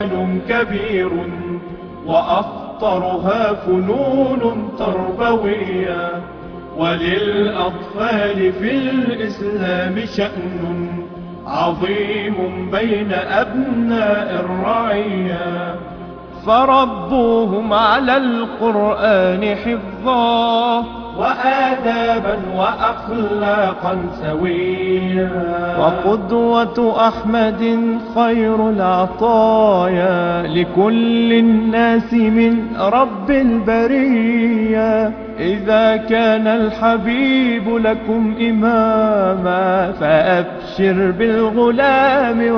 كبير وأخطرها فنون تربوية وللأطفال في الإسلام شأن عظيم بين أبناء الرعية فربوهم على القرآن حفظا وآدابا وأخلاقا سويا وقدوة أحمد خير العطايا لكل الناس من رب البرية إذا كان الحبيب لكم إماما فأبشر بالغلام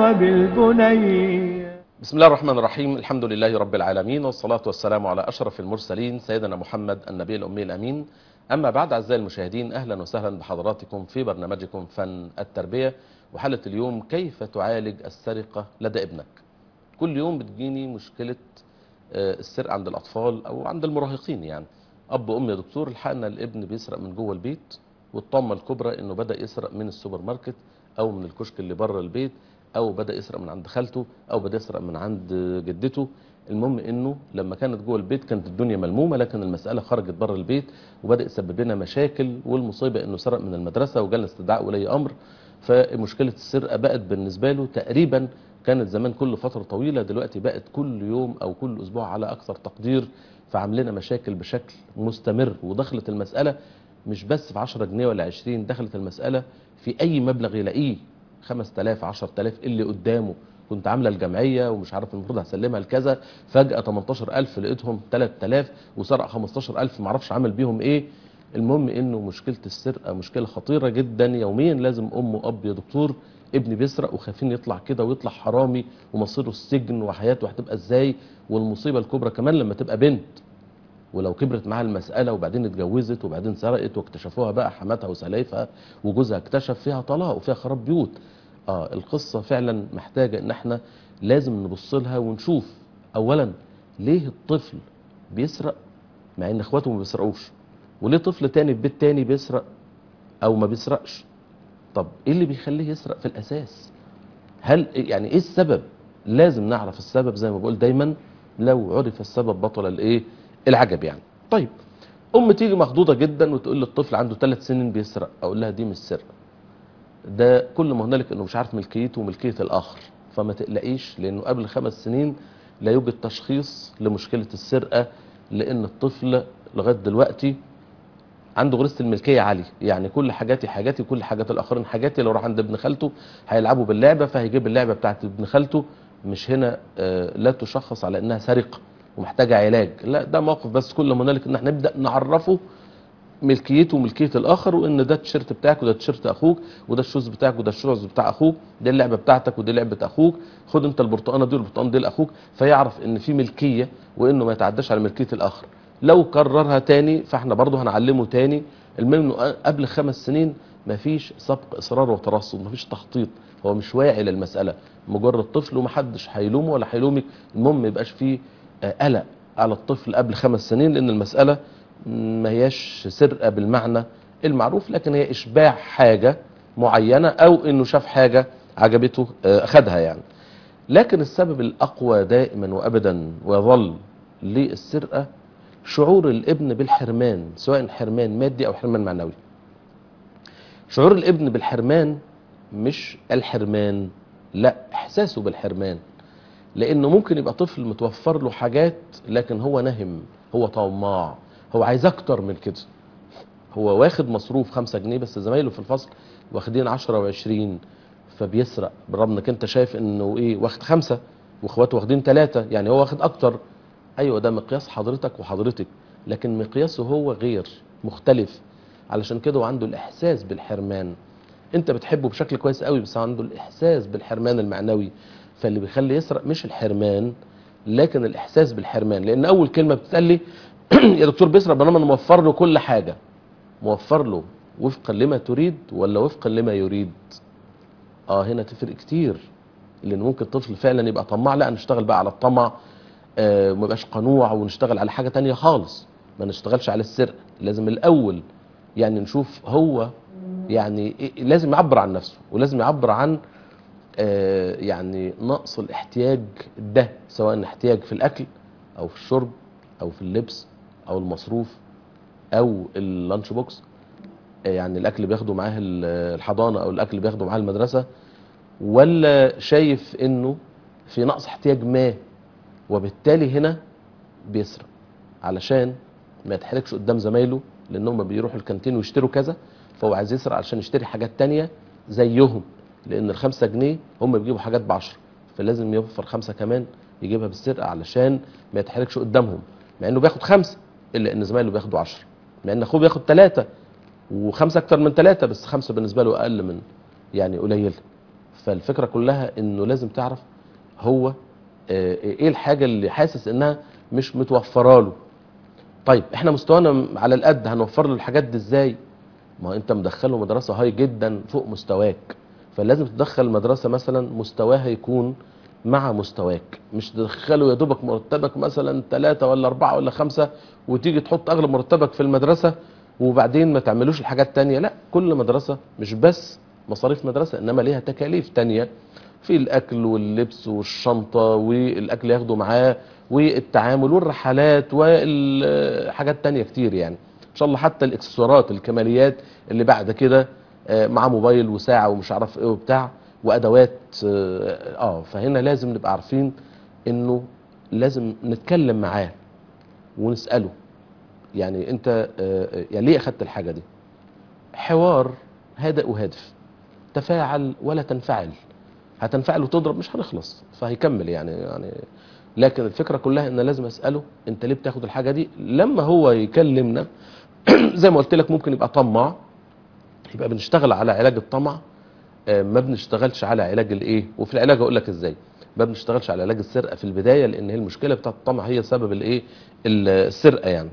وبالبني بسم الله الرحمن الرحيم الحمد لله رب العالمين والصلاة والسلام على أشرف المرسلين سيدنا محمد النبي الأمي الأمين أما بعد أعزائي المشاهدين أهلا وسهلا بحضراتكم في برنامجكم فن التربية وحلقة اليوم كيف تعالج السرقة لدى ابنك كل يوم بتجيني مشكلة السرقة عند الأطفال أو عند المراهقين يعني أب وأم يا دكتور الحقنا الابن بيسرق من جوه البيت والطامة الكبرى إنه بدأ يسرق من السوبر ماركت أو من الكشك اللي بره البيت او بدا يسرق من عند خالته او بدا يسرق من عند جدته المهم انه لما كانت جوه البيت كانت الدنيا ملمومه لكن المساله خرجت بره البيت وبدا يسبب لنا مشاكل والمصيبه انه سرق من المدرسه وجالنا استدعاء ولي امر فمشكله السرقه بقت بالنسبه له تقريبا كانت زمان كل فتره طويله دلوقتي بقت كل يوم او كل اسبوع على اكثر تقدير فعاملنا مشاكل بشكل مستمر ودخلت المساله مش بس في 10 جنيه ولا 20 دخلت المساله في اي مبلغ يلاقيه 5000 10000 اللي قدامه كنت عامله الجمعيه ومش عارف المفروض هسلمها لكذا فجاه 18000 لقيتهم 3000 وسرق 15000 ما اعرفش عمل بيهم ايه المهم انه مشكله السرقه مشكله خطيره جدا يوميا لازم ام واب يا دكتور ابني بيسرق وخايفين يطلع كده ويطلع حرامي ومصيره السجن وحياته هتبقى ازاي والمصيبه الكبرى كمان لما تبقى بنت ولو كبرت معاها المسألة وبعدين اتجوزت وبعدين سرقت واكتشفوها بقى حماتها وسلايفها وجوزها اكتشف فيها طلاق وفيها خراب بيوت اه القصة فعلا محتاجة ان احنا لازم نبص لها ونشوف اولا ليه الطفل بيسرق مع ان اخواته ما بيسرقوش وليه طفل تاني في بيت تاني بيسرق او ما بيسرقش طب ايه اللي بيخليه يسرق في الاساس هل يعني ايه السبب لازم نعرف السبب زي ما بقول دايما لو عرف السبب بطل الايه العجب يعني طيب ام تيجي مخضوضه جدا وتقول للطفل عنده ثلاث سنين بيسرق اقول لها دي مش سرقه ده كل ما هنالك انه مش عارف ملكيته وملكيه الاخر فما تقلقيش لانه قبل خمس سنين لا يوجد تشخيص لمشكله السرقه لان الطفل لغايه دلوقتي عنده غريزه الملكيه عاليه يعني كل حاجاتي حاجاتي كل حاجات الاخرين حاجاتي لو راح عند ابن خالته هيلعبوا باللعبه فهيجيب اللعبه بتاعت ابن خالته مش هنا آه لا تشخص على انها سرقه ومحتاجه علاج لا ده موقف بس كل ما هنالك ان احنا نبدا نعرفه ملكيته وملكيه الاخر وان ده التيشيرت بتاعك وده التيشيرت اخوك وده الشوز بتاعك وده الشوز بتاع اخوك دي اللعبه بتاعتك ودي لعبه اخوك خد انت البرتقانه دي والبرتقانه دي لاخوك فيعرف ان في ملكيه وانه ما يتعداش على ملكيه الاخر لو كررها تاني فاحنا برضه هنعلمه تاني المهم انه قبل خمس سنين مفيش سبق اصرار وترصد مفيش تخطيط هو مش واعي للمساله مجرد طفل ومحدش هيلومه ولا هيلومك المهم ما يبقاش فيه قلق على الطفل قبل خمس سنين لان المسألة ما هياش سرقة بالمعنى المعروف لكن هي اشباع حاجة معينة او انه شاف حاجة عجبته اخدها يعني لكن السبب الاقوى دائما وابدا ويظل للسرقة شعور الابن بالحرمان سواء حرمان مادي او حرمان معنوي شعور الابن بالحرمان مش الحرمان لا احساسه بالحرمان لانه ممكن يبقى طفل متوفر له حاجات لكن هو نهم هو طماع هو عايز اكتر من كده هو واخد مصروف خمسة جنيه بس زمايله في الفصل واخدين عشرة وعشرين فبيسرق بالرغم انك انت شايف انه ايه واخد خمسة واخواته واخدين ثلاثة يعني هو واخد اكتر ايوه ده مقياس حضرتك وحضرتك لكن مقياسه هو غير مختلف علشان كده هو عنده الاحساس بالحرمان انت بتحبه بشكل كويس قوي بس عنده الاحساس بالحرمان المعنوي فاللي بيخلي يسرق مش الحرمان لكن الاحساس بالحرمان لان اول كلمه بتتقال لي يا دكتور بيسرق بينما انا موفر له كل حاجه موفر له وفقا لما تريد ولا وفقا لما يريد اه هنا تفرق كتير لان ممكن طفل فعلا يبقى طماع لا نشتغل بقى على الطمع آه ما يبقاش قنوع ونشتغل على حاجه تانية خالص ما نشتغلش على السرقه لازم الاول يعني نشوف هو يعني إيه لازم يعبر عن نفسه ولازم يعبر عن آه، يعني نقص الاحتياج ده سواء احتياج في الاكل او في الشرب او في اللبس او المصروف او اللانش بوكس آه، يعني الاكل اللي بياخده معاه ال- الحضانه او الاكل اللي بياخده معاه المدرسه ولا شايف انه في نقص احتياج ما وبالتالي هنا بيسرق علشان ما يتحركش قدام زمايله لانهم بيروحوا الكانتين ويشتروا كذا فهو عايز يسرق علشان يشتري حاجات تانية زيهم لان الخمسة جنيه هم بيجيبوا حاجات بعشرة فلازم يوفر خمسة كمان يجيبها بالسرقة علشان ما يتحركش قدامهم مع انه بياخد خمسة الا ان زمايله بياخدوا عشرة مع ان اخوه بياخد ثلاثة وخمسة اكتر من ثلاثة بس خمسة بالنسبة له اقل من يعني قليل فالفكرة كلها انه لازم تعرف هو آه، ايه الحاجة اللي حاسس انها مش متوفرة له طيب احنا مستوانا على القد هنوفر له الحاجات دي ازاي ما هو انت مدخله مدرسة هاي جدا فوق مستواك فلازم تدخل مدرسة مثلا مستواها يكون مع مستواك مش تدخله يا دوبك مرتبك مثلا ثلاثة ولا أربعة ولا خمسة وتيجي تحط أغلب مرتبك في المدرسة وبعدين ما تعملوش الحاجات التانية لا كل مدرسة مش بس مصاريف مدرسة إنما ليها تكاليف تانية في الأكل واللبس والشنطة والأكل ياخده معاه والتعامل والرحلات والحاجات تانية كتير يعني إن شاء الله حتى الإكسسوارات الكماليات اللي بعد كده آه، معاه موبايل وساعة ومش عارف إيه وبتاع وأدوات آه آه، فهنا لازم نبقى عارفين إنه لازم نتكلم معاه ونسأله يعني أنت آه، يعني ليه أخدت الحاجة دي حوار هادئ وهادف تفاعل ولا تنفعل هتنفعل وتضرب مش هنخلص فهيكمل يعني يعني لكن الفكره كلها ان لازم اساله انت ليه بتاخد الحاجه دي لما هو يكلمنا زي ما قلت لك ممكن يبقى طماع يبقى بنشتغل على علاج الطمع آه، ما بنشتغلش على علاج الايه وفي العلاج اقول لك ازاي ما بنشتغلش على علاج السرقه في البدايه لان هي المشكله بتاعت الطمع هي سبب الايه السرقه يعني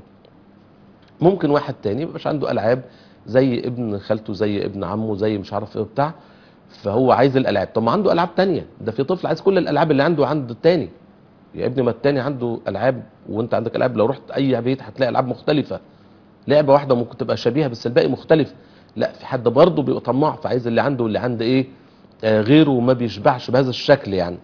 ممكن واحد تاني مبقاش عنده العاب زي ابن خالته زي ابن عمه زي مش عارف ايه وبتاع فهو عايز الالعاب طب ما عنده العاب تانية ده في طفل عايز كل الالعاب اللي عنده عند التاني يا ابني ما التاني عنده العاب وانت عندك العاب لو رحت اي بيت هتلاقي العاب مختلفه لعبه واحده ممكن تبقى شبيهه بس الباقي مختلف لا في حد برضه بيبقى طماع فعايز اللي عنده واللي عند ايه آه غيره وما بيشبعش بهذا الشكل يعني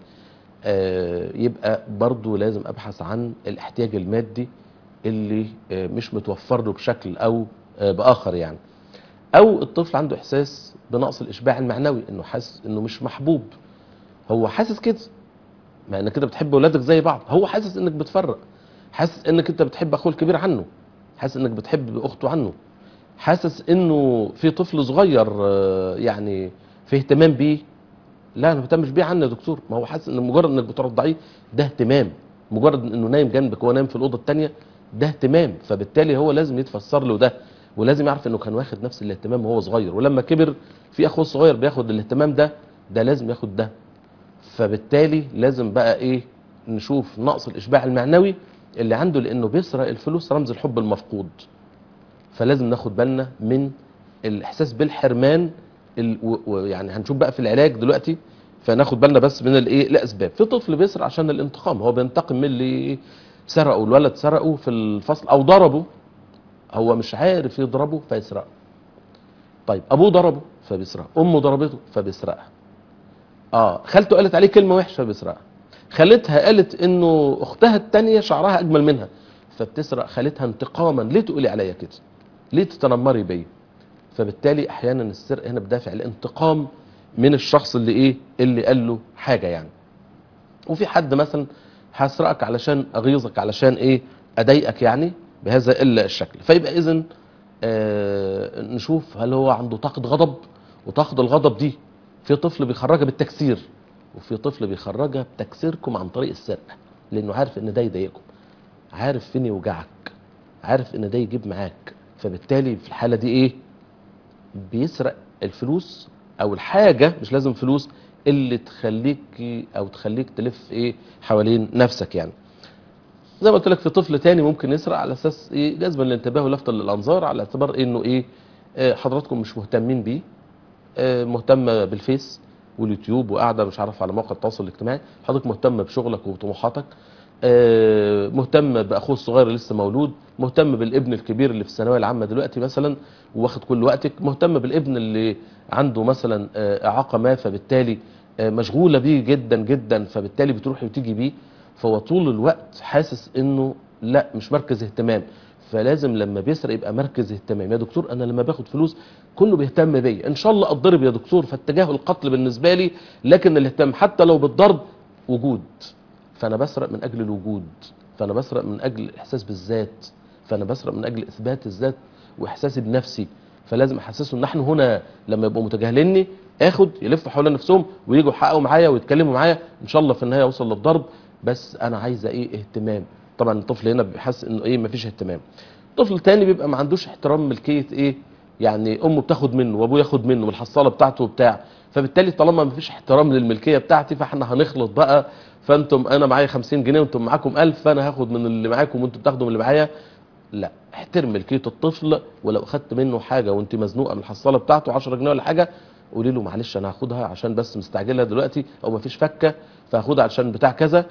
آه يبقى برضه لازم ابحث عن الاحتياج المادي اللي آه مش متوفر له بشكل او آه باخر يعني او الطفل عنده احساس بنقص الاشباع المعنوي انه حاسس انه مش محبوب هو حاسس كده مع انك كده بتحب ولادك زي بعض هو حاسس انك بتفرق حاسس انك انت بتحب اخوه الكبير عنه حاسس انك بتحب اخته عنه حاسس انه في طفل صغير آه، يعني في اهتمام بيه لا انا ما بهتمش بيه عنه يا دكتور ما هو حاسس ان مجرد انك بترضعيه ده اهتمام مجرد انه نايم جنبك وهو نايم في الاوضه الثانيه ده اهتمام فبالتالي هو لازم يتفسر له ده ولازم يعرف انه كان واخد نفس الاهتمام وهو صغير ولما كبر في اخوه الصغير بياخد الاهتمام ده ده لازم ياخد ده فبالتالي لازم بقى ايه نشوف نقص الاشباع المعنوي اللي عنده لانه بيسرق الفلوس رمز الحب المفقود فلازم ناخد بالنا من الاحساس بالحرمان ال- و- ويعني هنشوف بقى في العلاج دلوقتي فناخد بالنا بس من الايه الاسباب في طفل بيسرق عشان الانتقام هو بينتقم من اللي سرقه الولد سرقه في الفصل او ضربه هو مش عارف يضربه فيسرقه طيب ابوه ضربه فبيسرقه امه ضربته فبيسرقها اه خالته قالت عليه كلمه وحشه فبيسرقها خالتها قالت انه اختها التانية شعرها اجمل منها فبتسرق خالتها انتقاما ليه تقولي عليا كده ليه تتنمري بيا فبالتالي احيانا السرقه هنا بدافع الانتقام من الشخص اللي ايه اللي قال له حاجه يعني وفي حد مثلا هسرقك علشان اغيظك علشان ايه اضايقك يعني بهذا الا الشكل فيبقى اذا آه نشوف هل هو عنده طاقه غضب وطاقه الغضب دي في طفل بيخرجها بالتكسير وفي طفل بيخرجها بتكسيركم عن طريق السرقه لانه عارف ان ده يضايقكم عارف فين يوجعك عارف ان ده يجيب معاك فبالتالي في الحاله دي ايه بيسرق الفلوس او الحاجه مش لازم فلوس اللي تخليك او تخليك تلف ايه حوالين نفسك يعني زي ما قلت لك في طفل تاني ممكن يسرق على اساس ايه جذبا للانتباه ولفتا للانظار على اعتبار انه ايه آه، حضراتكم مش مهتمين بيه آه، مهتم بالفيس واليوتيوب وقاعده مش عارف على مواقع التواصل الاجتماعي حضرتك مهتم بشغلك وطموحاتك آه، مهتم باخوه الصغير اللي لسه مولود مهتم بالابن الكبير اللي في الثانويه العامه دلوقتي مثلا واخد كل وقتك مهتم بالابن اللي عنده مثلا آه، اعاقه ما فبالتالي آه، مشغوله بيه جدا جدا فبالتالي بتروحي وتيجي بيه فهو طول الوقت حاسس انه لا مش مركز اهتمام فلازم لما بيسرق يبقى مركز اهتمام يا دكتور انا لما باخد فلوس كله بيهتم بيا ان شاء الله اتضرب يا دكتور فاتجاه القتل بالنسبه لي لكن الاهتمام حتى لو بالضرب وجود فانا بسرق من اجل الوجود فانا بسرق من اجل الاحساس بالذات فانا بسرق من اجل اثبات الذات واحساسي بنفسي فلازم احسسه ان نحن هنا لما يبقوا متجاهليني اخد يلفوا حول نفسهم ويجوا يحققوا معايا ويتكلموا معايا ان شاء الله في النهايه اوصل للضرب بس انا عايزه ايه اهتمام طبعا الطفل هنا بيحس انه ايه مفيش اهتمام طفل تاني بيبقى ما عندوش احترام ملكيه ايه يعني امه بتاخد منه وابوه ياخد منه والحصاله بتاعته وبتاع فبالتالي طالما مفيش احترام للملكيه بتاعتي فاحنا هنخلط بقى فانتم انا معايا 50 جنيه وانتم معاكم 1000 فانا هاخد من اللي معاكم وانتم بتاخدوا من اللي معايا لا احترم ملكيه الطفل ولو اخدت منه حاجه وانت مزنوقه من الحصاله بتاعته 10 جنيه ولا حاجه قولي له معلش انا هاخدها عشان بس مستعجلها دلوقتي او مفيش فكه فهاخدها عشان بتاع كذا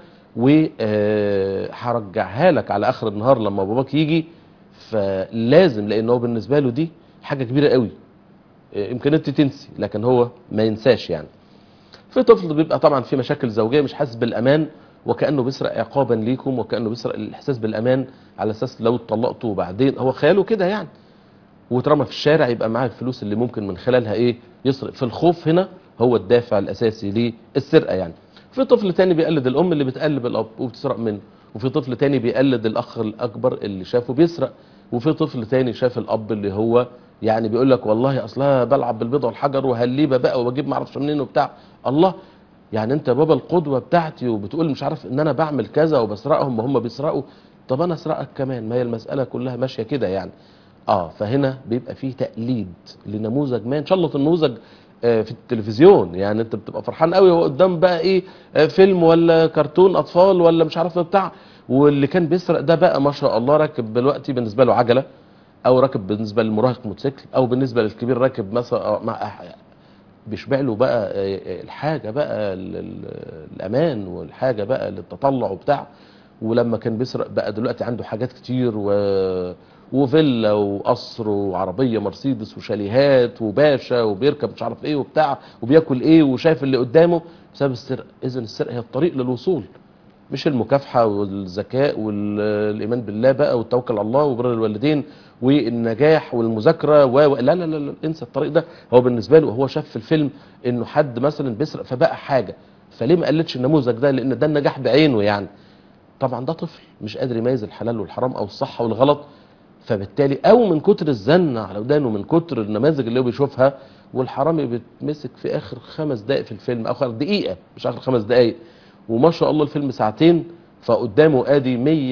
وهرجعها لك على اخر النهار لما باباك يجي فلازم لان هو بالنسبه له دي حاجه كبيره قوي آه، يمكن انت تنسي لكن هو ما ينساش يعني في طفل بيبقى طبعا في مشاكل زوجيه مش حاسس بالامان وكانه بيسرق عقابا ليكم وكانه بيسرق الاحساس بالامان على اساس لو اتطلقتوا وبعدين هو خياله كده يعني واترمى في الشارع يبقى معاه الفلوس اللي ممكن من خلالها ايه يسرق في الخوف هنا هو الدافع الاساسي للسرقه يعني في طفل تاني بيقلد الام اللي بتقلب الاب وبتسرق منه وفي طفل تاني بيقلد الاخ الاكبر اللي شافه بيسرق وفي طفل تاني شاف الاب اللي هو يعني بيقول لك والله اصلها بلعب بالبيضه والحجر وهليبه بقى واجيب ما اعرفش منين وبتاع الله يعني انت بابا القدوه بتاعتي وبتقول مش عارف ان انا بعمل كذا وبسرقهم وهم بيسرقوا طب انا اسرقك كمان ما هي المساله كلها ماشيه كده يعني اه فهنا بيبقى فيه تقليد لنموذج ما ان شاء الله النموذج آه، في التلفزيون يعني انت بتبقى فرحان قوي وهو قدام بقى ايه آه، فيلم ولا كرتون اطفال ولا مش عارف بتاع واللي كان بيسرق ده بقى ما شاء الله راكب دلوقتي بالنسبه له عجله او راكب بالنسبه للمراهق موتوسيكل او بالنسبه للكبير راكب مثلا آه، مع بيشبع له بقى آه، الحاجه بقى ال- ال- الامان والحاجه بقى للتطلع وبتاع ولما كان بيسرق بقى دلوقتي عنده حاجات كتير و... وفيلا وقصر وعربيه مرسيدس وشاليهات وباشا وبيركب مش عارف ايه وبتاع وبياكل ايه وشايف اللي قدامه بسبب السرقه اذا السرقه هي الطريق للوصول مش المكافحه والذكاء والايمان بالله بقى والتوكل على الله وبر الوالدين والنجاح والمذاكره و و- لا لا لا لا انسى الطريق ده هو بالنسبه له هو شاف في الفيلم انه حد مثلا بيسرق فبقى حاجه فليه ما قلتش النموذج ده لان ده النجاح بعينه يعني طبعا ده طفل مش قادر يميز الحلال والحرام او الصح والغلط فبالتالي او من كتر الزن على ودانه من كتر النماذج اللي هو بيشوفها والحرامي بيتمسك في اخر خمس دقائق في الفيلم او اخر دقيقه مش اخر خمس دقائق وما شاء الله الفيلم ساعتين فقدامه ادي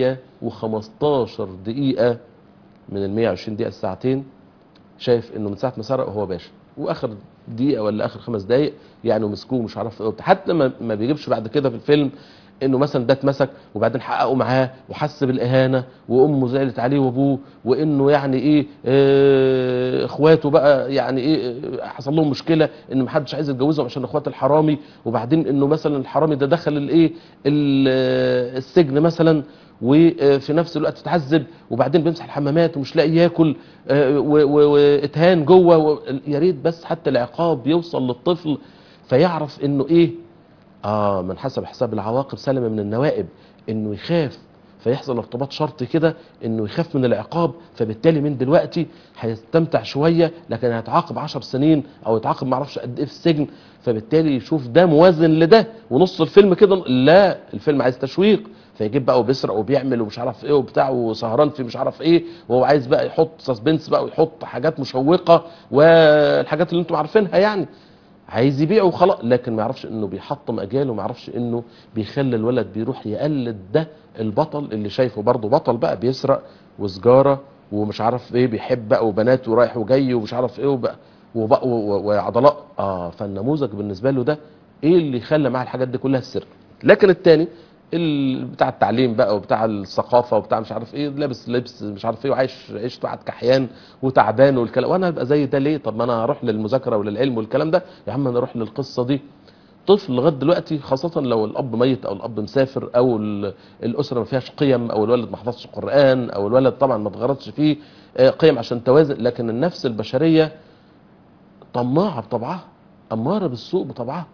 115 دقيقه من ال 120 دقيقه الساعتين شايف انه من ساعه ما سرق وهو باشا واخر دقيقه ولا اخر خمس دقائق يعني مسكوه مش عارف ايه وبتاع. حتى ما, ما بيجيبش بعد كده في الفيلم انه مثلا ده اتمسك وبعدين حققوا معاه وحس بالاهانه وامه زعلت عليه وابوه وانه يعني ايه آه، اخواته بقى يعني ايه آه، حصل لهم مشكله ان محدش عايز يتجوزهم عشان اخوات الحرامي وبعدين انه مثلا الحرامي ده دخل الايه ال- آه، السجن مثلا وفي نفس الوقت اتعذب وبعدين بيمسح الحمامات ومش لاقي ياكل آه، و- و- واتهان جوه و- يا ريت بس حتى العقاب يوصل للطفل فيعرف انه ايه اه من حسب حساب العواقب سلم من النوائب انه يخاف فيحصل ارتباط شرطي كده انه يخاف من العقاب فبالتالي من دلوقتي هيستمتع شويه لكن هيتعاقب عشر سنين او يتعاقب معرفش قد ايه في السجن فبالتالي يشوف ده موازن لده ونص الفيلم كده لا الفيلم عايز تشويق فيجيب بقى وبيسرق وبيعمل ومش عارف ايه وبتاع وسهران في مش عارف ايه وهو عايز بقى يحط سسبنس بقى ويحط حاجات مشوقه والحاجات اللي انتم عارفينها يعني عايز يبيع وخلاص لكن ما يعرفش انه بيحطم اجاله ما يعرفش انه بيخلي الولد بيروح يقلد ده البطل اللي شايفه برضه بطل بقى بيسرق وسجاره ومش عارف ايه بيحب بقى وبنات ورايح وجاي ومش عارف ايه وبقى وبقى و- و- وعضلاء اه فالنموذج بالنسبه له ده ايه اللي خلى معاه الحاجات دي كلها السرقه لكن التاني ال- بتاع التعليم بقى وبتاع الثقافه وبتاع مش عارف ايه لابس لبس مش عارف ايه وعايش عيشته واحد كحيان وتعبان والكلام وانا ابقى زي ده ليه طب ما انا هروح للمذاكره وللعلم والكلام ده يا عم انا اروح للقصه دي طفل لغايه دلوقتي خاصه لو الاب ميت او الاب مسافر او ال- الاسره ما فيهاش قيم او الولد ما حفظش قران او الولد طبعا ما اتغرضش فيه آه، قيم عشان توازن لكن النفس البشريه طماعه بطبعها اماره بالسوء بطبعها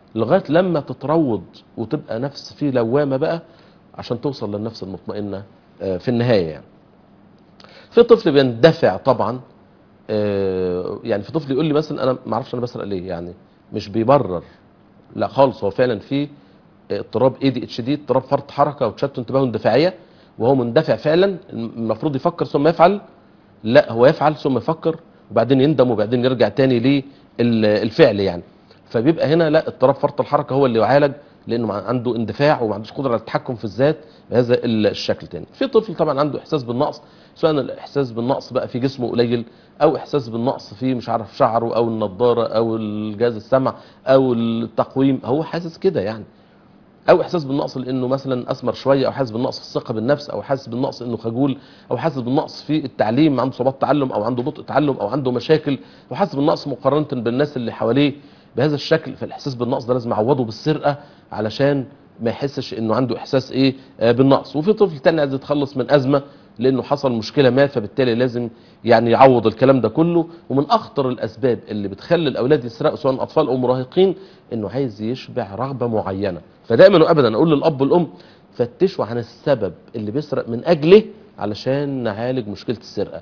لغايه لما تتروض وتبقى نفس في لوامه بقى عشان توصل للنفس المطمئنه آه، في النهايه يعني في طفل بيندفع طبعا آه، يعني في طفل يقول لي مثلا انا ما اعرفش انا بسرق ليه يعني مش بيبرر لا خالص هو فعلا في اضطراب اي دي اتش دي اضطراب فرط حركه وتشتت انتباه اندفاعيه وهو مندفع فعلا المفروض يفكر ثم يفعل لا هو يفعل ثم يفكر وبعدين يندم وبعدين يرجع تاني للفعل يعني فبيبقى هنا لا اضطراب فرط الحركه هو اللي يعالج لانه عنده اندفاع وما عندوش قدره على التحكم في الذات بهذا الشكل تاني في طفل طبعا عنده احساس بالنقص سواء الاحساس بالنقص بقى في جسمه قليل او احساس بالنقص في مش عارف شعره او النضاره او الجهاز السمع او التقويم هو حاسس كده يعني او احساس بالنقص لانه مثلا اسمر شويه او حاسس بالنقص في الثقه بالنفس او حاسس بالنقص انه خجول او حاسس بالنقص في التعليم عنده صعوبات تعلم او عنده بطء تعلم او عنده مشاكل او حاسس بالنقص مقارنه بالناس اللي حواليه بهذا الشكل فالاحساس بالنقص ده لازم اعوضه بالسرقه علشان ما يحسش انه عنده احساس ايه آه بالنقص وفي طفل تاني عايز يتخلص من ازمه لانه حصل مشكله ما فبالتالي لازم يعني يعوض الكلام ده كله ومن اخطر الاسباب اللي بتخلي الاولاد يسرقوا سواء اطفال او مراهقين انه عايز يشبع رغبه معينه فدائما وابدا اقول للاب والام فتشوا عن السبب اللي بيسرق من اجله علشان نعالج مشكله السرقه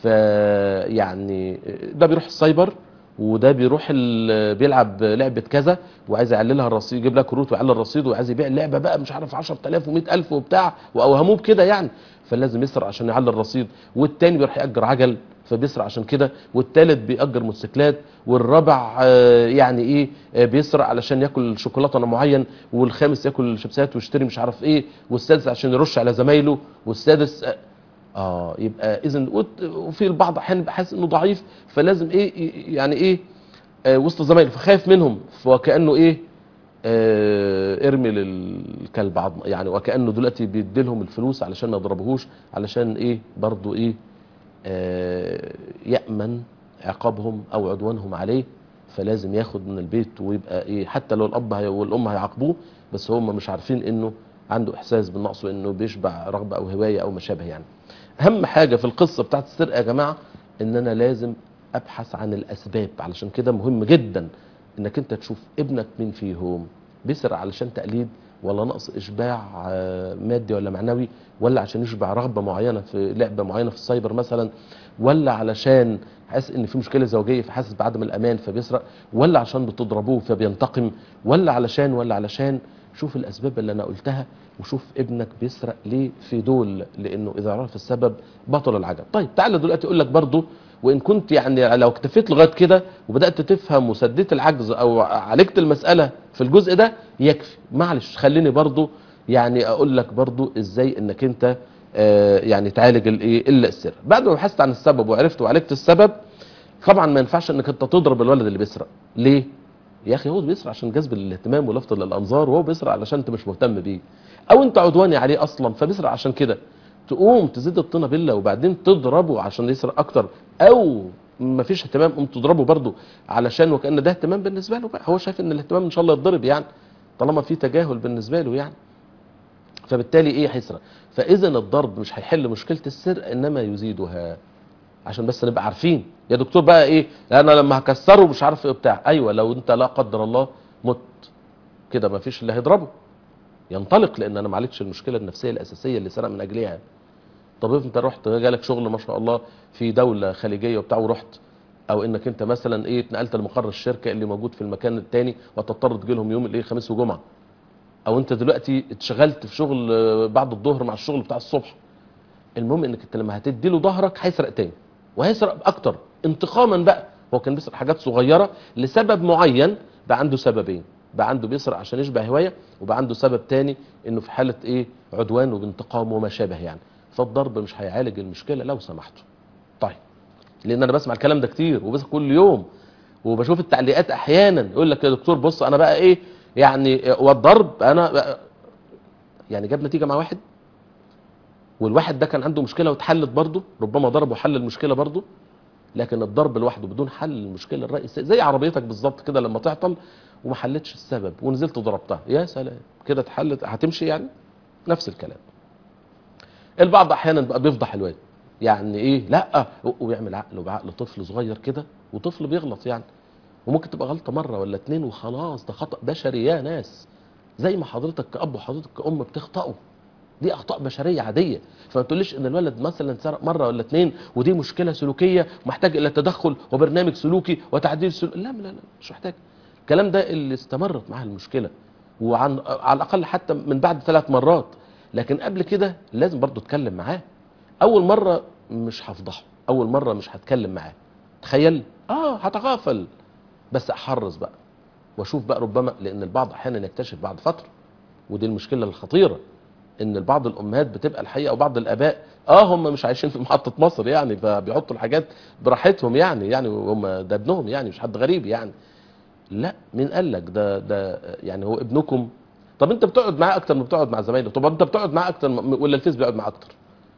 فيعني ده بيروح السايبر وده بيروح ال- بيلعب لعبه كذا وعايز يعللها الرصيد يجيب لها كروت ويعلل الرصيد وعايز يبيع اللعبه بقى مش عارف 10000 و100000 وبتاع واوهموه بكده يعني فلازم يسرق عشان يعلل الرصيد والتاني بيروح ياجر عجل فبيسرق عشان كده والتالت بيأجر موتوسيكلات والرابع آه، يعني ايه آه، بيسرق علشان ياكل شوكولاته معين والخامس ياكل شيبسات ويشتري مش عارف ايه والسادس عشان يرش على زمايله والسادس آه، اه يبقى اذا وفي البعض احيانا بيبقى حاسس انه ضعيف فلازم ايه يعني ايه آه وسط زمايله فخايف منهم فكانه ايه آه ارمي للكلب عظم يعني وكانه دلوقتي بيدي لهم الفلوس علشان ما يضربوهوش علشان ايه برضو ايه آه يامن عقابهم او عدوانهم عليه فلازم ياخد من البيت ويبقى ايه حتى لو الاب هي والام هيعاقبوه بس هم مش عارفين انه عنده احساس بالنقص وانه بيشبع رغبه او هوايه او ما شابه يعني اهم حاجه في القصه بتاعت السرقه يا جماعه ان انا لازم ابحث عن الاسباب علشان كده مهم جدا انك انت تشوف ابنك مين فيهم بيسرق علشان تقليد ولا نقص اشباع آه، مادي ولا معنوي ولا عشان يشبع رغبه معينه في لعبه معينه في السايبر مثلا ولا علشان حاسس ان في مشكله زوجيه فحاسس بعدم الامان فبيسرق ولا عشان بتضربوه فبينتقم ولا علشان ولا علشان شوف الاسباب اللي انا قلتها وشوف ابنك بيسرق ليه في دول لانه اذا عرف السبب بطل العجب طيب تعالى دلوقتي اقول لك برضو وان كنت يعني لو اكتفيت لغايه كده وبدات تفهم وسديت العجز او عالجت المساله في الجزء ده يكفي معلش خليني برضو يعني اقول لك برضو ازاي انك انت آه، يعني تعالج الايه الا السر بعد ما بحثت عن السبب وعرفت وعالجت السبب طبعا ما ينفعش انك انت تضرب الولد اللي بيسرق ليه يا اخي هو بيسرق عشان جذب الاهتمام ولفت للانظار وهو بيسرق علشان انت مش مهتم بيه او انت عدواني عليه اصلا فبيسرق عشان كده تقوم تزيد الطينه بله وبعدين تضربه عشان يسرق اكتر او ما فيش اهتمام قوم تضربه برضه علشان وكان ده اهتمام بالنسبه له بقى هو شايف ان الاهتمام ان شاء الله يتضرب يعني طالما في تجاهل بالنسبه له يعني فبالتالي ايه هيسرق فاذا الضرب مش هيحل مشكله السرقه انما يزيدها عشان بس نبقى عارفين يا دكتور بقى ايه انا لما هكسره مش عارف ايه بتاع ايوه لو انت لا قدر الله مت كده ما فيش اللي هيضربه ينطلق لان انا ما عالجتش المشكله النفسيه الاساسيه اللي سرق من اجلها طب انت رحت جالك شغل ما شاء الله في دوله خليجيه وبتاع ورحت او انك انت مثلا ايه اتنقلت لمقر الشركه اللي موجود في المكان الثاني وتضطر تجي لهم يوم الايه خميس وجمعه او انت دلوقتي اتشغلت في شغل آه، بعد الظهر مع الشغل بتاع الصبح المهم انك انت لما هتدي له ظهرك هيسرق تاني وهيسرق اكتر انتقاما بقى هو كان بيسرق حاجات صغيره لسبب معين بقى عنده سببين بقى عنده بيسرق عشان يشبع هوايه وبقى عنده سبب تاني انه في حاله ايه عدوان وبانتقام وما شابه يعني فالضرب مش هيعالج المشكله لو سمحتوا طيب لان انا بسمع الكلام ده كتير وبس كل يوم وبشوف التعليقات احيانا يقول لك يا دكتور بص انا بقى ايه يعني والضرب انا بقى يعني جاب نتيجه مع واحد والواحد ده كان عنده مشكله واتحلت برضه ربما ضرب وحل المشكله برضه لكن الضرب لوحده بدون حل المشكله الرئيسيه زي عربيتك بالظبط كده لما تعطل وما حلتش السبب ونزلت ضربتها يا سلام كده اتحلت هتمشي يعني نفس الكلام البعض احيانا بقى بيفضح الواد يعني ايه لا ويعمل عقله بعقل طفل صغير كده وطفل بيغلط يعني وممكن تبقى غلطه مره ولا اتنين وخلاص ده خطا بشري يا ناس زي ما حضرتك كاب وحضرتك كام بتخطئوا دي اخطاء بشريه عاديه فما تقوليش ان الولد مثلا سرق مره ولا اتنين ودي مشكله سلوكيه محتاج الى تدخل وبرنامج سلوكي وتعديل سلوكي لا لا لا مش محتاج الكلام ده اللي استمرت معاه المشكله وعن على الاقل حتى من بعد ثلاث مرات لكن قبل كده لازم برضو اتكلم معاه اول مره مش هفضحه اول مره مش هتكلم معاه تخيل اه هتغافل بس احرص بقى واشوف بقى ربما لان البعض احيانا يكتشف بعد فتره ودي المشكله الخطيره ان بعض الامهات بتبقى الحقيقه وبعض الاباء اه هم مش عايشين في محطه مصر يعني فبيحطوا الحاجات براحتهم يعني يعني هم ده ابنهم يعني مش حد غريب يعني لا مين قال لك ده ده يعني هو ابنكم طب انت بتقعد معاه اكتر ما بتقعد مع زمايلك طب انت بتقعد معاه اكتر ما- ولا الفيس بيقعد معاه اكتر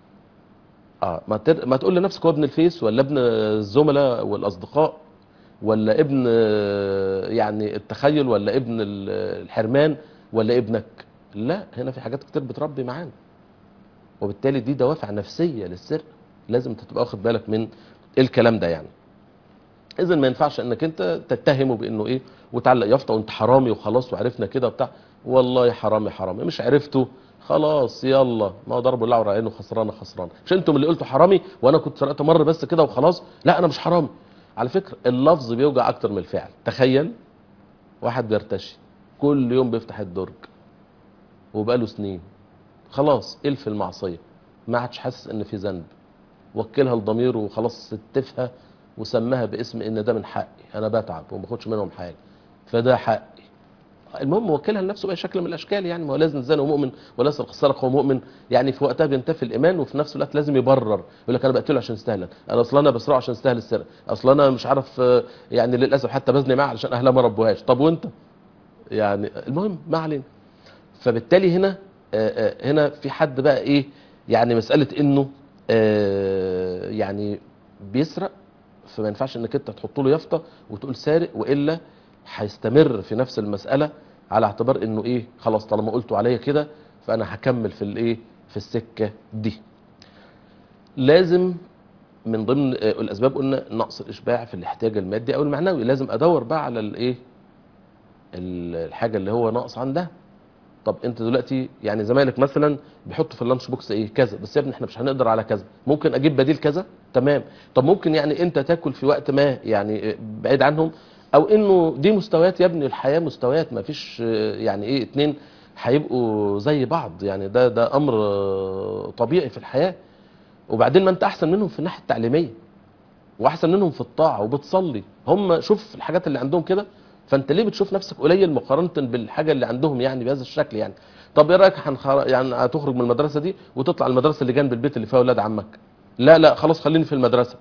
اه ما تر... ما تقول لنفسك هو ابن الفيس ولا ابن الزملاء والاصدقاء ولا ابن آه، يعني التخيل ولا ابن ال- الحرمان ولا ابنك لا هنا في حاجات كتير بتربي معانا وبالتالي دي دوافع نفسيه للسرقه لازم انت تبقى واخد بالك من الكلام ده يعني اذا ما ينفعش انك انت تتهمه بانه ايه وتعلق يافطه وانت حرامي وخلاص وعرفنا كده وبتاع والله حرامي حرامي مش عرفته خلاص يلا ما هو ضرب الله على عينه خسرانه خسرانه مش انتم اللي قلتوا حرامي وانا كنت سرقت مره بس كده وخلاص لا انا مش حرامي على فكره اللفظ بيوجع اكتر من الفعل تخيل واحد بيرتشي كل يوم بيفتح الدرج وبقاله سنين خلاص الف المعصيه ما عادش حاسس ان في ذنب وكلها لضميره وخلاص ستفها وسماها باسم ان ده من حقي انا بتعب وما باخدش منهم حاجه فده حقي المهم وكلها لنفسه باي شكل من الاشكال يعني ما هو لازم الزاني هو مؤمن ولا يسرق السرق هو مؤمن يعني في وقتها بينتفي الايمان وفي نفس الوقت لازم يبرر يقول لك انا بقتله عشان استهلا انا اصلا انا بسرقه عشان استاهل السرقه اصلا انا مش عارف آه، يعني للاسف حتى بزني معاه علشان اهلها ما ربوهاش طب وانت يعني المهم ما علينا فبالتالي هنا آه، آه، هنا في حد بقى ايه يعني مساله انه آه، يعني بيسرق فما ينفعش انك انت تحط له يافطه وتقول سارق والا هيستمر في نفس المساله على اعتبار انه ايه خلاص طالما قلتوا عليا كده فانا هكمل في الايه في السكه دي لازم من ضمن آه، الاسباب قلنا نقص الاشباع في الاحتياج المادي او المعنوي لازم ادور بقى على الايه ال- الحاجه اللي هو ناقص عندها طب انت دلوقتي يعني زمايلك مثلا بيحطوا في اللانش بوكس ايه كذا بس يا ابني احنا مش هنقدر على كذا ممكن اجيب بديل كذا تمام طب ممكن يعني انت تاكل في وقت ما يعني بعيد عنهم او انه دي مستويات يا ابني الحياه مستويات ما فيش اه، يعني ايه اتنين هيبقوا زي بعض يعني ده ده امر اه، طبيعي في الحياه وبعدين ما انت احسن منهم في الناحيه التعليميه واحسن منهم في الطاعه وبتصلي هم شوف الحاجات اللي عندهم كده فانت ليه بتشوف نفسك قليل مقارنه بالحاجه اللي عندهم يعني بهذا الشكل يعني طب ايه رايك هنخر... يعني هتخرج من المدرسه دي وتطلع المدرسه اللي جنب البيت اللي فيها اولاد عمك لا لا خلاص خليني في المدرسه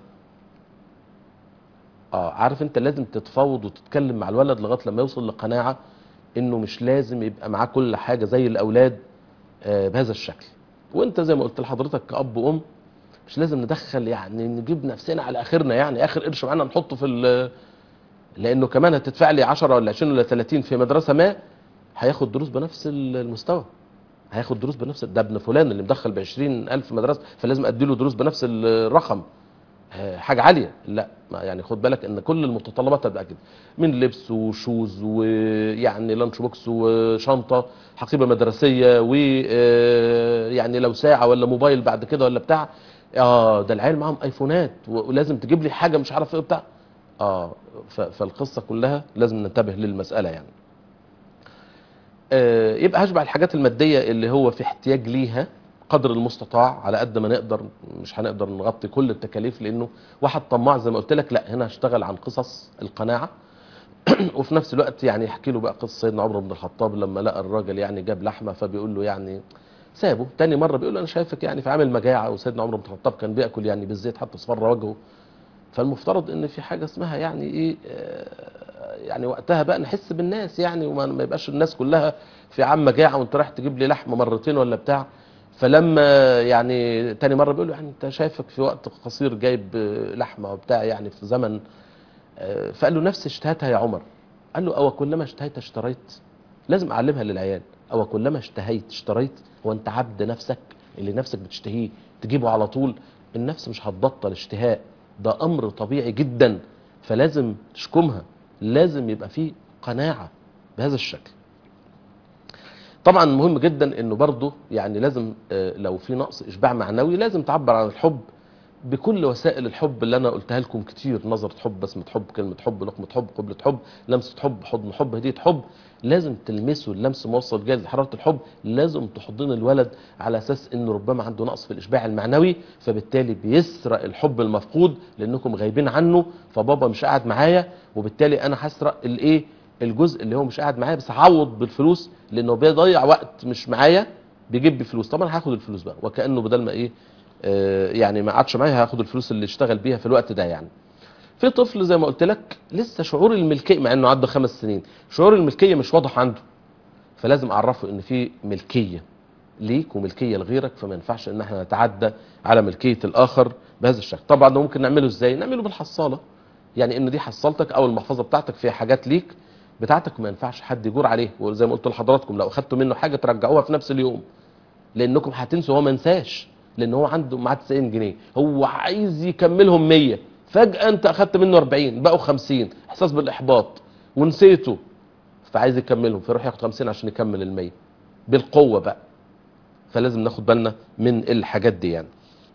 اه عارف انت لازم تتفاوض وتتكلم مع الولد لغايه لما يوصل لقناعه انه مش لازم يبقى معاه كل حاجه زي الاولاد آه بهذا الشكل وانت زي ما قلت لحضرتك كاب وام مش لازم ندخل يعني نجيب نفسنا على اخرنا يعني اخر قرش معانا نحطه في ال- لانه كمان هتدفع لي 10 ولا 20 ولا 30 في مدرسه ما هياخد دروس بنفس المستوى هياخد دروس بنفس ده ابن فلان اللي مدخل ب 20000 مدرسه فلازم ادي له دروس بنفس الرقم آه، حاجه عاليه لا ما يعني خد بالك ان كل المتطلبات هتبقى كده من لبس وشوز ويعني لانش بوكس وشنطه حقيبه مدرسيه ويعني لو ساعه ولا موبايل بعد كده ولا بتاع اه ده العيال معاهم ايفونات ولازم تجيب لي حاجه مش عارف ايه بتاع اه ف- فالقصه كلها لازم ننتبه للمساله يعني آه، يبقى هشبع الحاجات الماديه اللي هو في احتياج ليها قدر المستطاع على قد ما نقدر مش هنقدر نغطي كل التكاليف لانه واحد طماع زي ما قلت لك لا هنا هشتغل عن قصص القناعه وفي نفس الوقت يعني يحكي له بقى قصه سيدنا عمر بن الخطاب لما لقى الراجل يعني جاب لحمه فبيقول له يعني سابه تاني مره بيقول له انا شايفك يعني في عامل مجاعه وسيدنا عمر بن الخطاب كان بياكل يعني بالزيت حتى اصفر وجهه فالمفترض ان في حاجه اسمها يعني ايه آه، يعني وقتها بقى نحس بالناس يعني وما ما يبقاش الناس كلها في عام مجاعه وانت رايح تجيب لي لحمه مرتين ولا بتاع فلما يعني تاني مره بيقول له يعني انت شايفك في وقت قصير جايب آه، لحمه وبتاع يعني في زمن آه، فقال له نفس اشتهتها يا عمر قال له او كلما اشتهيت اشتريت لازم اعلمها للعيال او كلما اشتهيت اشتريت هو انت عبد نفسك اللي نفسك بتشتهيه تجيبه على طول النفس مش هتبطل اشتهاء ده امر طبيعي جدا فلازم تشكمها لازم يبقى فيه قناعه بهذا الشكل طبعا مهم جدا انه برضه يعني لازم آه، لو في نقص اشباع معنوي لازم تعبر عن الحب بكل وسائل الحب اللي انا قلتها لكم كتير نظرة حب بسمة حب كلمة حب لقمة حب قبلة حب لمسة حب حضن حب هدية حب لازم تلمسوا اللمس موصل جاز حرارة الحب لازم تحضن الولد على اساس انه ربما عنده نقص في الاشباع المعنوي فبالتالي بيسرق الحب المفقود لانكم غايبين عنه فبابا مش قاعد معايا وبالتالي انا هسرق الايه الجزء اللي هو مش قاعد معايا بس هعوض بالفلوس لانه بيضيع وقت مش معايا بيجيب لي فلوس طبعا هاخد الفلوس بقى وكانه بدل ما ايه آه، يعني ما قعدش معايا هاخد الفلوس اللي اشتغل بيها في الوقت ده يعني في طفل زي ما قلت لك لسه شعور الملكيه مع انه عدى خمس سنين شعور الملكيه مش واضح عنده فلازم اعرفه ان في ملكيه ليك وملكيه لغيرك فما ينفعش ان احنا نتعدى على ملكيه الاخر بهذا الشكل طبعا ده ممكن نعمله ازاي نعمله بالحصاله يعني ان دي حصلتك او المحفظه بتاعتك فيها حاجات ليك بتاعتك وما ينفعش حد يجور عليه وزي ما قلت لحضراتكم لو اخدتوا منه حاجه ترجعوها في نفس اليوم لانكم هتنسوا هو ما انساش لان هو عنده معاه 90 جنيه هو عايز يكملهم 100 فجاه انت اخدت منه 40 بقوا 50 احساس بالاحباط ونسيته فعايز يكملهم فيروح ياخد 50 عشان يكمل ال 100 بالقوه بقى فلازم ناخد بالنا من الحاجات دي يعني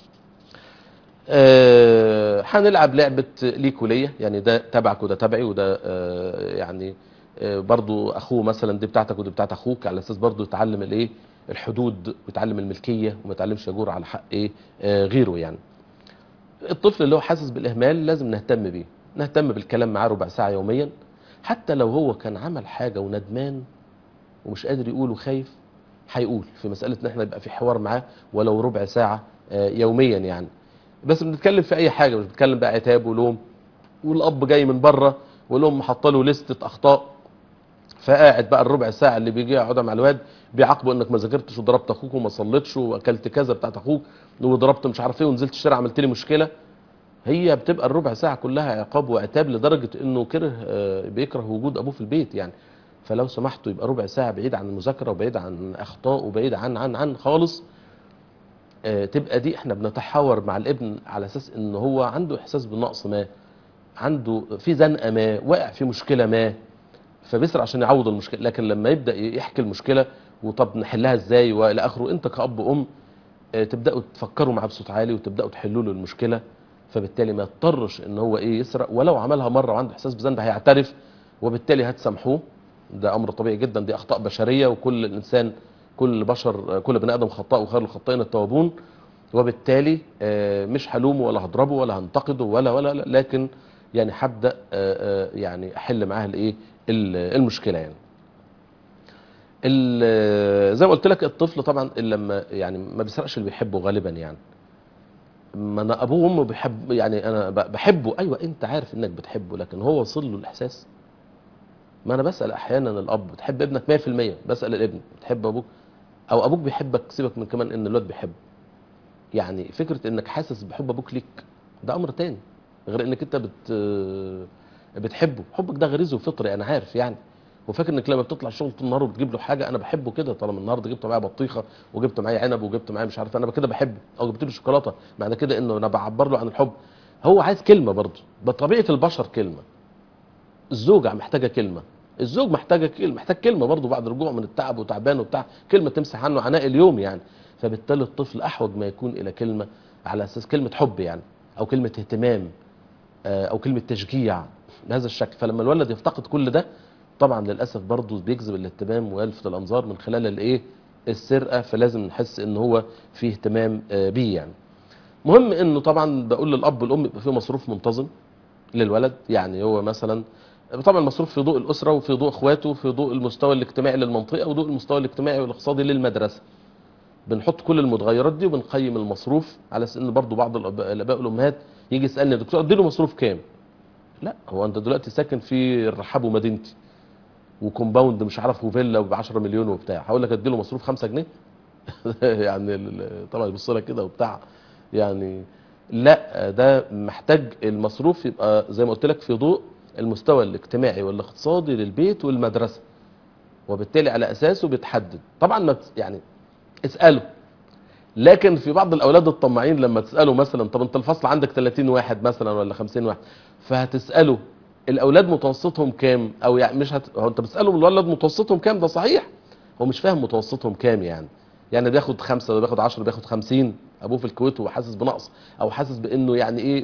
آه، هنلعب لعبة ليك وليا يعني ده تبعك وده تبعي وده آه، يعني آه، برضو اخوه مثلا دي بتاعتك ودي بتاعت اخوك على اساس برضو يتعلم الايه الحدود ويتعلم الملكية وما يتعلمش يجور على حق ايه آه، غيره يعني الطفل اللي هو حاسس بالاهمال لازم نهتم بيه نهتم بالكلام معاه ربع ساعة يوميا حتى لو هو كان عمل حاجة وندمان ومش قادر يقول وخايف هيقول في مسألة ان احنا يبقى في حوار معاه ولو ربع ساعة آه، يوميا يعني بس بنتكلم في اي حاجة مش بنتكلم بقى عتاب ولوم والاب جاي من بره والام حاطه له لستة اخطاء فقاعد بقى الربع ساعة اللي بيجي يقعدها مع الواد بيعاقبه انك ما ذاكرتش وضربت اخوك وما صليتش واكلت كذا بتاعت اخوك وضربت مش عارف ايه ونزلت الشارع عملت لي مشكلة هي بتبقى الربع ساعة كلها عقاب وعتاب لدرجة انه كره آه، بيكره وجود ابوه في البيت يعني فلو سمحتوا يبقى ربع ساعة بعيد عن المذاكرة وبعيد عن اخطاء وبعيد عن عن عن خالص آه، تبقى دي احنا بنتحاور مع الابن على اساس ان هو عنده احساس بالنقص ما عنده في زنقه ما واقع في مشكله ما فبيسرع عشان يعوض المشكله لكن لما يبدا يحكي المشكله وطب نحلها ازاي والى اخره انت كاب وام آه، تبداوا تفكروا معاه بصوت عالي وتبداوا تحلوا له المشكله فبالتالي ما يضطرش ان هو ايه يسرق ولو عملها مره وعنده احساس بذنب هيعترف وبالتالي هتسامحوه ده امر طبيعي جدا دي اخطاء بشريه وكل انسان كل بشر كل بني ادم خطاء وخير الخطائين التوابون وبالتالي آه، مش هلومه ولا هضربه ولا هنتقده ولا ولا لا، لكن يعني هبدا آه، آه، يعني احل معاه الايه ال- المشكله يعني ال- زي ما قلت لك الطفل طبعا اللي لما يعني ما بيسرقش اللي بيحبه غالبا يعني ما انا ابوه وامه بيحب يعني انا ب- بحبه ايوه انت عارف انك بتحبه لكن هو وصل له الاحساس ما انا بسال احيانا الاب بتحب ابنك 100% بسال الابن بتحب ابوك او ابوك بيحبك سيبك من كمان ان الواد بيحبه يعني فكره انك حاسس بحب ابوك ليك ده امر تاني غير انك انت بت بتحبه حبك ده غريزي وفطري انا عارف يعني وفاكر انك لما بتطلع الشغل طول النهار وبتجيب له حاجه انا بحبه كده طالما النهارده جبت معايا بطيخه وجبت معايا عنب وجبت معايا مش عارف انا كده بحبه او جبت له شوكولاته معنى كده انه انا بعبر له عن الحب هو عايز كلمه برضه بطبيعه البشر كلمه الزوجة محتاجة كلمة الزوج محتاجة كلمة محتاج كلمة برضه بعد رجوع من التعب وتعبان وبتاع كلمة تمسح عنه عناء اليوم يعني فبالتالي الطفل أحوج ما يكون إلى كلمة على أساس كلمة حب يعني أو كلمة اهتمام آه، أو كلمة تشجيع بهذا الشكل فلما الولد يفتقد كل ده طبعا للأسف برضه بيجذب الاهتمام ويلفت الأنظار من خلال الإيه السرقة فلازم نحس إن هو فيه اهتمام آه، بيه يعني مهم انه طبعا بقول للاب والام يبقى في مصروف منتظم للولد يعني هو مثلا طبعا مصروف في ضوء الاسره وفي ضوء اخواته وفي ضوء المستوى الاجتماعي للمنطقه وضوء المستوى الاجتماعي والاقتصادي للمدرسه بنحط كل المتغيرات دي وبنقيم المصروف على اساس ان برضو بعض الآباء- الاباء والامهات يجي يسالني يا دكتور اديله مصروف كام لا هو انت دلوقتي ساكن في الرحاب ومدينتي وكومباوند مش عارف وفيلا ب 10 مليون وبتاع هقول لك اديله مصروف 5 جنيه يعني ال- طبعا يبص لك كده وبتاع يعني لا ده محتاج المصروف يبقى زي ما قلت لك في ضوء المستوى الاجتماعي والاقتصادي للبيت والمدرسه وبالتالي على اساسه بيتحدد طبعا ما تس- يعني اساله لكن في بعض الاولاد الطماعين لما تساله مثلا طب انت الفصل عندك 30 واحد مثلا ولا 50 واحد فهتساله الاولاد متوسطهم كام او يعني مش هت... هو انت بتسالهم الولد متوسطهم كام ده صحيح هو مش فاهم متوسطهم كام يعني يعني بياخد خمسة ده بياخد عشرة بياخد خمسين ابوه في الكويت وهو حاسس بنقص او حاسس بانه يعني ايه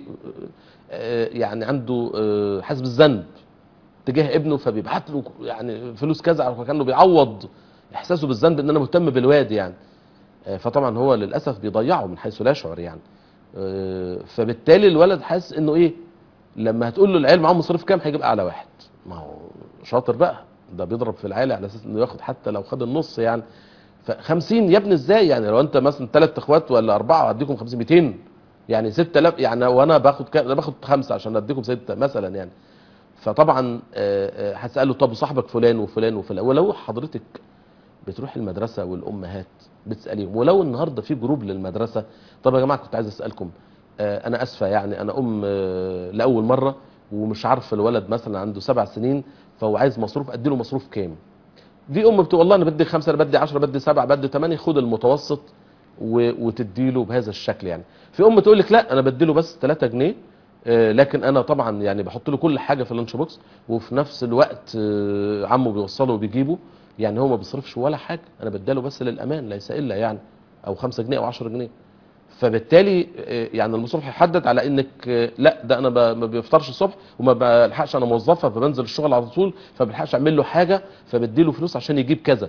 آه، يعني عنده آه، حاسس بالذنب تجاه ابنه فبيبعت له يعني فلوس كذا او كانه بيعوض احساسه بالذنب ان انا مهتم بالواد يعني آه، فطبعا هو للاسف بيضيعه من حيث لا يشعر يعني آه، فبالتالي الولد حاسس انه ايه لما هتقول له العيال معاهم مصروف كام هيجيب اعلى واحد ما هو شاطر بقى ده بيضرب في العالي على اساس انه ياخد حتى لو خد النص يعني ف 50 يا ابني ازاي يعني لو انت مثلا ثلاث اخوات ولا اربعه وهديكم 50 200 يعني 6000 يعني وانا باخد كام انا باخد خمسه عشان اديكم سته مثلا يعني فطبعا آه، آه، هساله طب وصاحبك فلان وفلان وفلان ولو حضرتك بتروح المدرسه والامهات بتساليهم ولو النهارده في جروب للمدرسه طب يا جماعه كنت عايز اسالكم آه، انا اسفه يعني انا ام آه، لاول مره ومش عارف الولد مثلا عنده سبع سنين فهو عايز مصروف ادي له مصروف كام دي ام بتقول والله انا بدي خمسه انا بدي 10 بدي سبعه بدي ثمانيه خد المتوسط و- وتدي له بهذا الشكل يعني في ام تقول لك لا انا بدي له بس 3 جنيه آه، لكن انا طبعا يعني بحط له كل حاجه في اللانش بوكس وفي نفس الوقت آه، عمه بيوصله وبيجيبه يعني هو ما بيصرفش ولا حاجه انا بديله بس للامان ليس الا يعني او 5 جنيه او 10 جنيه فبالتالي آه، يعني المصروف هيحدد على انك آه، لا ده انا ب- ما بيفطرش الصبح وما بلحقش انا موظفه فبنزل الشغل على طول فبلحقش اعمل له حاجه فبديله فلوس عشان يجيب كذا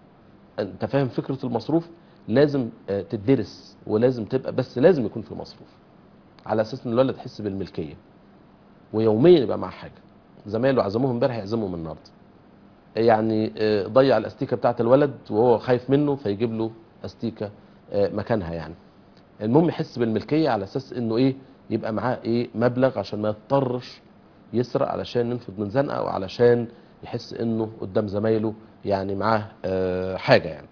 انت فاهم فكره المصروف لازم آه، تدرس ولازم تبقى بس لازم يكون في مصروف على اساس ان الولد يحس بالملكيه ويوميا يبقى معاه حاجه زمايله عزموه امبارح يعزمهم النهارده يعني آه، ضيع الاستيكه بتاعت الولد وهو خايف منه فيجيب له استيكه آه، مكانها يعني المهم يحس بالملكيه على اساس انه ايه يبقى معاه ايه مبلغ عشان ما يضطرش يسرق علشان ينفذ من زنقه او علشان يحس انه قدام زمايله يعني معاه آه، حاجه يعني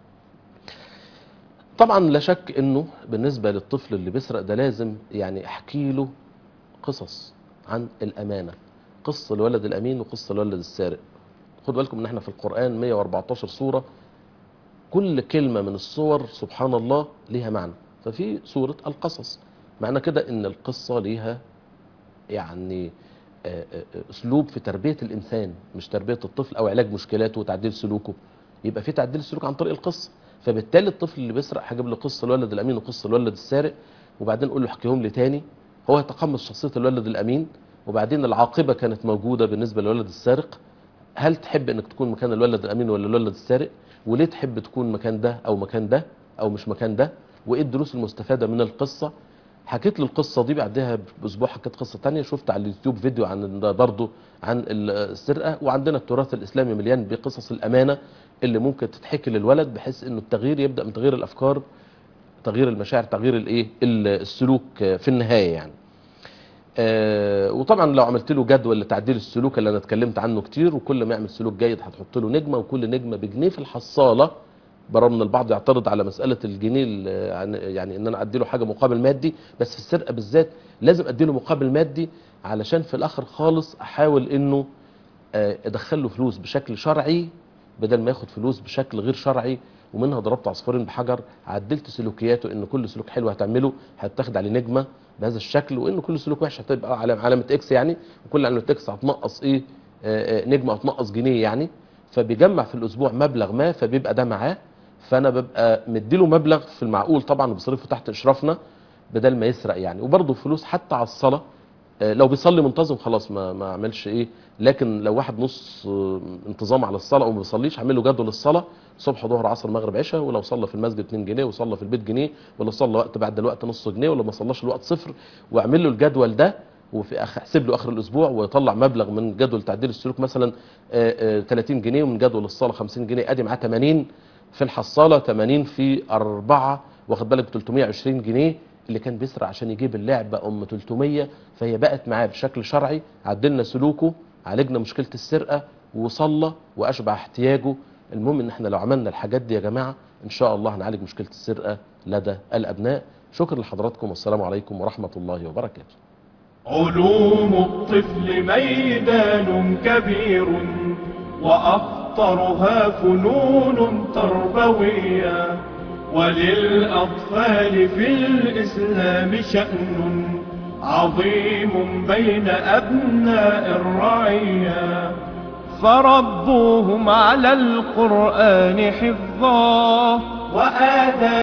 طبعا لا شك انه بالنسبه للطفل اللي بيسرق ده لازم يعني احكي له قصص عن الامانه قصه الولد الامين وقصه الولد السارق خد بالكم ان احنا في القران 114 سوره كل كلمه من الصور سبحان الله ليها معنى ففي سوره القصص معنى كده ان القصه ليها يعني آه، آه، اسلوب في تربيه الانسان مش تربيه الطفل او علاج مشكلاته وتعديل سلوكه يبقى في تعديل سلوك عن طريق القصه فبالتالي الطفل اللي بيسرق هجيب له قصه الولد الامين وقصه الولد السارق وبعدين اقول له احكيهم لي تاني هو يتقمص شخصيه الولد الامين وبعدين العاقبه كانت موجوده بالنسبه للولد السارق هل تحب انك تكون مكان الولد الامين ولا الولد السارق وليه تحب تكون مكان ده او مكان ده او مش مكان ده وايه الدروس المستفاده من القصه حكيت له القصه دي بعدها باسبوع حكيت قصه تانية شفت على اليوتيوب فيديو عن ده برضه عن السرقه وعندنا التراث الاسلامي مليان بقصص الامانه اللي ممكن تتحكي للولد بحيث انه التغيير يبدا من تغيير الافكار تغيير المشاعر تغيير الايه السلوك في النهايه يعني آه، وطبعا لو عملت له جدول لتعديل السلوك اللي انا اتكلمت عنه كتير وكل ما يعمل سلوك جيد هتحط له نجمه وكل نجمه بجنيه في الحصاله برغم ان البعض يعترض على مساله الجنيه ال- عن- يعني ان انا ادي له حاجه مقابل مادي بس في السرقه بالذات لازم ادي له مقابل مادي علشان في الاخر خالص احاول انه آه، ادخل له فلوس بشكل شرعي بدل ما ياخد فلوس بشكل غير شرعي ومنها ضربت عصفورين بحجر عدلت سلوكياته ان كل سلوك حلو هتعمله هتاخد عليه نجمه بهذا الشكل وان كل سلوك وحش هتبقى علامه علامه اكس يعني وكل علامه اكس هتنقص ايه آه، آه، نجمه هتنقص جنيه يعني فبيجمع في الاسبوع مبلغ ما فبيبقى ده معاه فانا ببقى مديله مبلغ في المعقول طبعا وبصرفه تحت اشرافنا بدل ما يسرق يعني وبرضه فلوس حتى على الصلاه آه، لو بيصلي منتظم خلاص ما ما اعملش ايه لكن لو واحد نص آه، انتظام على الصلاه وما بيصليش اعمل له جدول الصلاه صبح ظهر عصر مغرب عشاء ولو صلى في المسجد 2 جنيه وصلى في البيت جنيه ولا صلى وقت بعد الوقت نص جنيه ولا ما صلاش الوقت صفر واعمل له الجدول ده وفي أخ- احسب له اخر الاسبوع ويطلع مبلغ من جدول تعديل السلوك مثلا آه، آه، 30 جنيه ومن جدول الصلاه 50 جنيه ادي معاه 80 في الحصاله 80 في 4 واخد بالك ب 320 جنيه اللي كان بيسرق عشان يجيب اللعبه ام 300 فهي بقت معاه بشكل شرعي عدلنا سلوكه عالجنا مشكله السرقه وصلى واشبع احتياجه المهم ان احنا لو عملنا الحاجات دي يا جماعه ان شاء الله هنعالج مشكله السرقه لدى الابناء شكرا لحضراتكم والسلام عليكم ورحمه الله وبركاته علوم الطفل ميدان كبير وأخطرها فنون تربوية وللأطفال في الإسلام شأن عظيم بين أبناء الرعية فربوهم على القرآن حفظا وآداب